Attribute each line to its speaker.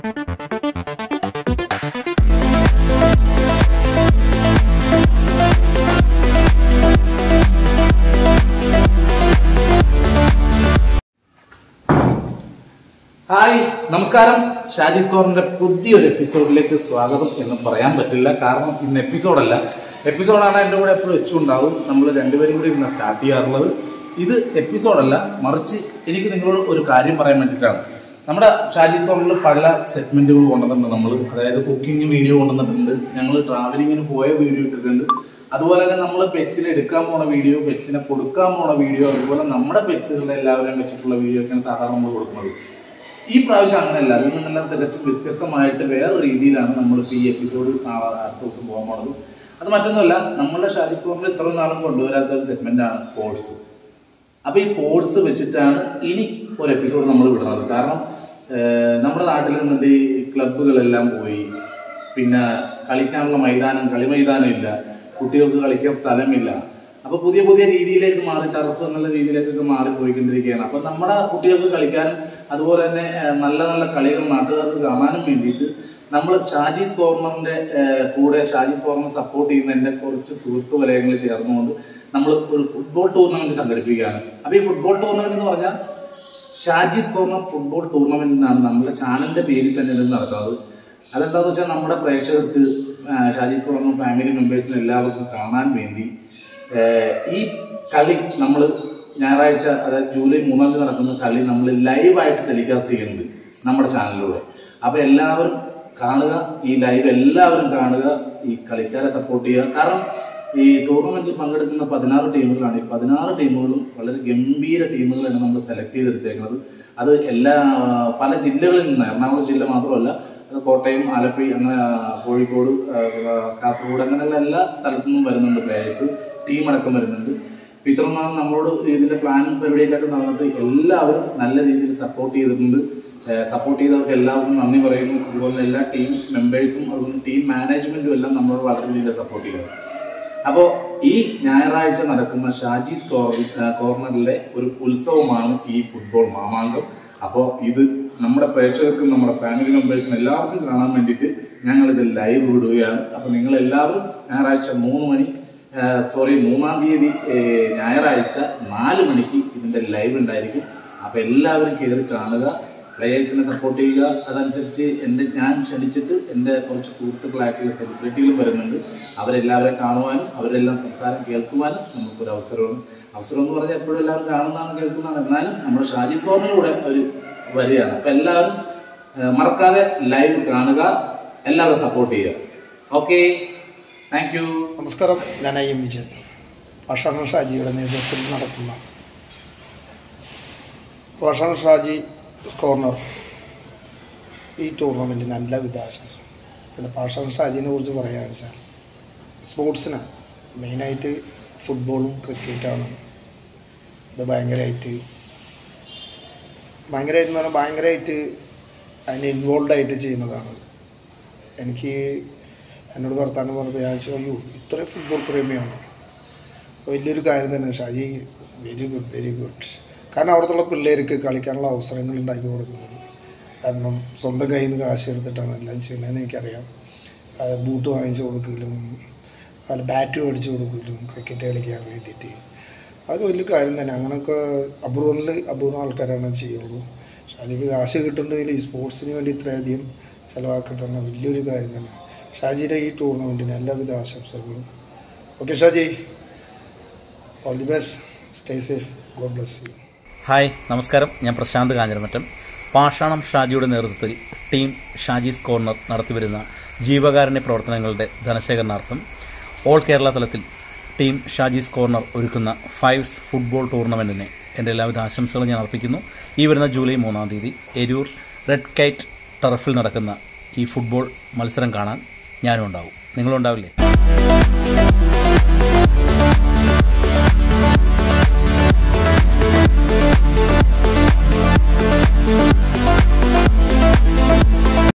Speaker 1: hi നമസ്കാരം ഷാജി സ്കോറിന്റെ പുതിയൊരു എപ്പിസോഡിലേക്ക് സ്വാഗതം എന്ന് പറയാൻ പറ്റില്ല കാരണം ഇന്ന് എപ്പിസോഡല്ല എപ്പിസോഡാണ് എൻ്റെ കൂടെ എപ്പോഴും വെച്ചുണ്ടാവും നമ്മൾ രണ്ടുപേരും കൂടി ഇന്ന് സ്റ്റാർട്ട് ചെയ്യാറുള്ളത് ഇത് എപ്പിസോഡല്ല മറിച്ച് എനിക്ക് നിങ്ങളോട് ഒരു കാര്യം പറയാൻ വേണ്ടിയിട്ടാണ് നമ്മുടെ ഷാജി സ്കോറിൽ പല സെഗ്മെന്റുകൾ കൊണ്ടുവന്നിട്ടുണ്ട് നമ്മൾ അതായത് കുക്കിംഗ് വീഡിയോ കൊണ്ടുവന്നിട്ടുണ്ട് ഞങ്ങൾ ട്രാവലിങ്ങിന് പോയ വീഡിയോ ഇട്ടിട്ടുണ്ട് അതുപോലെ തന്നെ നമ്മൾ പെറ്റ്സിനെ എടുക്കാൻ പോണ വീഡിയോ പെറ്റ്സിനെ കൊടുക്കാൻ പോണ വീഡിയോ അതുപോലെ നമ്മുടെ പെറ്റ്സുകളുടെ എല്ലാവരെയും വെച്ചിട്ടുള്ള വീഡിയോ ഒക്കെയാണ് സാധാരണ നമ്മൾ കൊടുക്കുന്നത് ഈ പ്രാവശ്യം അങ്ങനെയല്ല അതിൽ നിന്നെല്ലാം തികച്ചും വ്യത്യസ്തമായിട്ട് വേറെ രീതിയിലാണ് നമ്മളിപ്പോൾ ഈ എപ്പിസോഡ് നാളെ അടുത്ത ദിവസം പോകാൻ പോണത് അത് മറ്റൊന്നുമല്ല നമ്മുടെ ഷാജി സ്കോറിൽ ഇത്രയും നാളും കൊണ്ടുവരാത്ത ഒരു സെഗ്മെന്റ് ആണ് സ്പോർട്സ് അപ്പൊ ഈ സ്പോർട്സ് വെച്ചിട്ടാണ് ഇനി ഒരു എപ്പിസോഡ് നമ്മൾ വിടുന്നത് കാരണം ഏഹ്, നമ്മുടെ നാട്ടിൽ നിന്നിട്ട് ഈ ക്ലബുകളെല്ലാം പോയി പിന്നെ കളിക്കാനുള്ള മൈതാനം കളി മൈതാനം ഇല്ല കുട്ടികൾക്ക് കളിക്കാൻ സ്ഥലമില്ല അപ്പൊ പുതിയ പുതിയ രീതിയിലേക്ക് മാറി ടർഫ് എന്നുള്ള രീതിയിലേക്കൊക്കെ മാറി പോയിക്കൊണ്ടിരിക്കുകയാണ് അപ്പൊ നമ്മുടെ കുട്ടികൾക്ക് കളിക്കാനും അതുപോലെ തന്നെ ഏഹ്, നല്ല നല്ല കളികൾ നാട്ടുകാർക്ക് കാണാനും വേണ്ടിയിട്ട് നമ്മൾ ഷാജീസ് കോർണറിന്റെ ഏഹ്, കൂടെ ഷാജീസ് കോർണർ സപ്പോർട്ട് ചെയ്യുന്ന എൻ്റെ കുറച്ച് സുഹൃത്തു വലയങ്ങൾ ചേർന്നുകൊണ്ട് നമ്മൾ ഒരു ഫുട്ബോൾ ടൂർണമെന്റ് സംഘടിപ്പിക്കുകയാണ് അപ്പൊ ഈ ഫുട്ബോൾ ടൂർണമെന്റ് എന്ന് പറഞ്ഞാൽ ഷാജീസ് കോർണർ ഫുട്ബോൾ ടൂർണമെന്റ് എന്നാണ് നമ്മുടെ ചാനലിന്റെ പേരിൽ തന്നെ ഇത് നടക്കുന്നത് അതെന്താന്ന് വെച്ചാൽ നമ്മുടെ പ്രേക്ഷകർക്ക് ആ, ഷാജീസ് കോർണർ ഫാമിലി മെമ്പേഴ്സിന് എല്ലാവർക്കും കാണാൻ വേണ്ടി ഏഹ്, ഈ കളി നമ്മൾ ഞായറാഴ്ച അതായത് ജൂലൈ മൂന്നാം തീയതി നടക്കുന്ന കളി നമ്മൾ ലൈവായിട്ട് ടെലികാസ്റ്റ് ചെയ്യുന്നുണ്ട് നമ്മുടെ ചാനലിലൂടെ അപ്പൊ എല്ലാവരും കാണുക ഈ ലൈവ് എല്ലാവരും കാണുക ഈ കളിക്കാരെ സപ്പോർട്ട് ചെയ്യുക കാരണം ഈ ടൂർണമെന്റിൽ പങ്കെടുക്കുന്ന പതിനാറ് ടീമുകളാണ് ഈ പതിനാറ് ടീമുകളും വളരെ ഗംഭീര ടീമുകളാണ് നമ്മൾ സെലക്ട് ചെയ്തെടുത്തേക്കുന്നത് അത് എല്ലാ പല ജില്ലകളിൽ നിന്ന് എറണാകുളം ജില്ല മാത്രമല്ല അത് കോട്ടയം ആലപ്പി അങ്ങനെ ആ, കോഴിക്കോട് ആ, ആ, കാസർഗോഡ് അങ്ങനെയുള്ള എല്ലാ സ്ഥലത്തു നിന്നും വരുന്നുണ്ട് പ്ലേയേഴ്സ് ടീം അടക്കം വരുന്നുണ്ട് ഇപ്പൊ ഇത്രയും നാൾ നമ്മളോട് ഇതിന്റെ പ്ലാനും പരിപാടിയൊക്കെ നടന്നിട്ട് എല്ലാവരും നല്ല രീതിയിൽ സപ്പോർട്ട് ചെയ്തിട്ടുണ്ട് സപ്പോർട്ട് ചെയ്തവർക്ക് എല്ലാവർക്കും നന്ദി പറയുന്നു അതുപോലെ എല്ലാ ടീം മെമ്പേഴ്സും അതുപോലെ ടീം മാനേജ്മെന്റും എല്ലാം നമ്മളോട് വളരെ രീതിയിൽ സപ്പോർട്ട് ചെയ്യുന്നു അപ്പോൾ ഈ ഞായറാഴ്ച നടക്കുന്ന ഷാജീസ് കോർ- കോർണറിലെ ഒരു ഉത്സവമാണ് ഈ ഫുട്ബോൾ മാമാങ്കം അപ്പോൾ ഇത് നമ്മുടെ പ്രേക്ഷകർക്കും നമ്മുടെ ഫാമിലി മെമ്പേഴ്സിനും എല്ലാവർക്കും കാണാൻ വേണ്ടിയിട്ട് ഞങ്ങൾ ഇത് ലൈവ് വിടുകയാണ് അപ്പോൾ നിങ്ങൾ എല്ലാവരും ഞായറാഴ്ച മൂന്ന് മണി സോറി മൂന്നാം തീയതി ഏഹ്, ഞായറാഴ്ച നാല് മണിക്ക് ഇതിന്റെ ലൈവ് ഉണ്ടായിരിക്കും അപ്പോൾ എല്ലാവരും കയറി കാണുക പ്ലേയേഴ്സിനെ സപ്പോർട്ട് ചെയ്യുക അതനുസരിച്ച് എൻ്റെ ഞാൻ ക്ഷണിച്ചിട്ട് എൻ്റെ കുറച്ച് സുഹൃത്തുക്കളായിട്ടുള്ള സെലിബ്രിറ്റികളും വരുന്നുണ്ട് അവരെല്ലാവരെയും കാണുവാനും അവരെല്ലാം സംസാരം കേൾക്കുവാനും നമുക്കൊരു അവസരമാണ് അവസരം എന്ന് പറഞ്ഞാൽ എപ്പോഴും എല്ലാവരും കാണുന്നതാണ് കേൾക്കുന്നതാണ് എന്നാലും നമ്മുടെ ഷാജി സ്കോറിലൂടെ അവർ വരികയാണ് അപ്പം എല്ലാവരും ഏഹ്, മറക്കാതെ ലൈവ് കാണുക എല്ലാവരും സപ്പോർട്ട് ചെയ്യുക ഓക്കെ താങ്ക് യു
Speaker 2: നമസ്കാരം ഞാൻ ഐ എം വിജയൻ ഭക്ഷണ ഷാജിയുടെ നേതൃത്വത്തിൽ നടക്കുന്ന ഭക്ഷണ ഷാജി കോർണർ ഈ ടൂർണമെൻറ്റിന് എല്ലാവിധ ആശംസ പിന്നെ ഭക്ഷണ ഷാജിനെ കുറിച്ച് പറയുകയാണെന്ന് വെച്ചാൽ സ്പോർട്സിന് മെയിനായിട്ട് ഫുട്ബോളും ക്രിക്കറ്റാണ് ഇത് ഭയങ്കരമായിട്ട് ഭയങ്കരമായിട്ട് എന്ന് പറഞ്ഞാൽ ഭയങ്കരമായിട്ട് അതിന് ഇൻവോൾവ് ആയിട്ട് ചെയ്യുന്നതാണ് എനിക്ക് എന്നോട് വർത്താനം പറഞ്ഞപ്പോൾ ഞാൻ ചോദിച്ചു അയ്യോ ഇത്രയും ഫുട്ബോൾ പ്രേമിയാണ് വലിയൊരു കാര്യം തന്നെ Shaji very good very good കാരണം അവിടുത്തെ പിള്ളേർക്ക് കളിക്കാനുള്ള അവസരങ്ങൾ ഉണ്ടാക്കി കൊടുക്കുന്നത് കാരണം സ്വന്തം കയ്യിൽ നിന്ന് കാശ് എടുത്തിട്ടാണ് എല്ലാം ചെയ്യുന്നതെന്ന് എനിക്കറിയാം അത് ബൂട്ട് വാങ്ങിച്ചു കൊടുക്കലും അതുപോലെ ബാറ്റ് മേടിച്ച് കൊടുക്കലും ക്രിക്കറ്റ് കളിക്കാൻ വേണ്ടിയിട്ട് അതൊക്കെ വലിയ കാര്യം തന്നെ അങ്ങനെയൊക്കെ അപൂർവങ്ങളിൽ അപൂർവം ആൾക്കാരാണ് ചെയ്യുള്ളൂ ഷാജിക്ക് കാശ് കിട്ടുന്നതിൽ ഈ സ്പോർട്സിന് വേണ്ടി ഇത്രയധികം ചിലവാക്കിയിട്ടുള്ള വലിയൊരു കാര്യം തന്നെ ഷാജിയുടെ ഈ ടൂർണമെൻറ്റിന് എല്ലാവിധ ആശംസകളും okay Shaji all the best stay safe God bless you
Speaker 3: hi നമസ്കാരം ഞാൻ പ്രശാന്ത് കാഞ്ഞിരമറ്റം പാഷാണം ഷാജിയുടെ നേതൃത്വത്തിൽ ടീം ഷാജീസ് കോർണർ നടത്തിവരുന്ന ജീവകാരുണ്യ പ്രവർത്തനങ്ങളുടെ ധനശേഖരണാർത്ഥം ഓൾ കേരള തലത്തിൽ ടീം ഷാജീസ് കോർണർ ഒരുക്കുന്ന ഫൈവ്സ് ഫുട്ബോൾ ടൂർണമെൻറ്റിന് എൻ്റെ എല്ലാവിധ ആശംസകളും ഞാൻ അർപ്പിക്കുന്നു ഈ വരുന്ന ജൂലൈ മൂന്നാം തീയതി എരൂർ റെഡ് കൈറ്റ് ടർഫിൽ നടക്കുന്ന ഈ ഫുട്ബോൾ മത്സരം കാണാൻ ഞാനും ഉണ്ടാവും നിങ്ങളും ഉണ്ടാവില്ലേ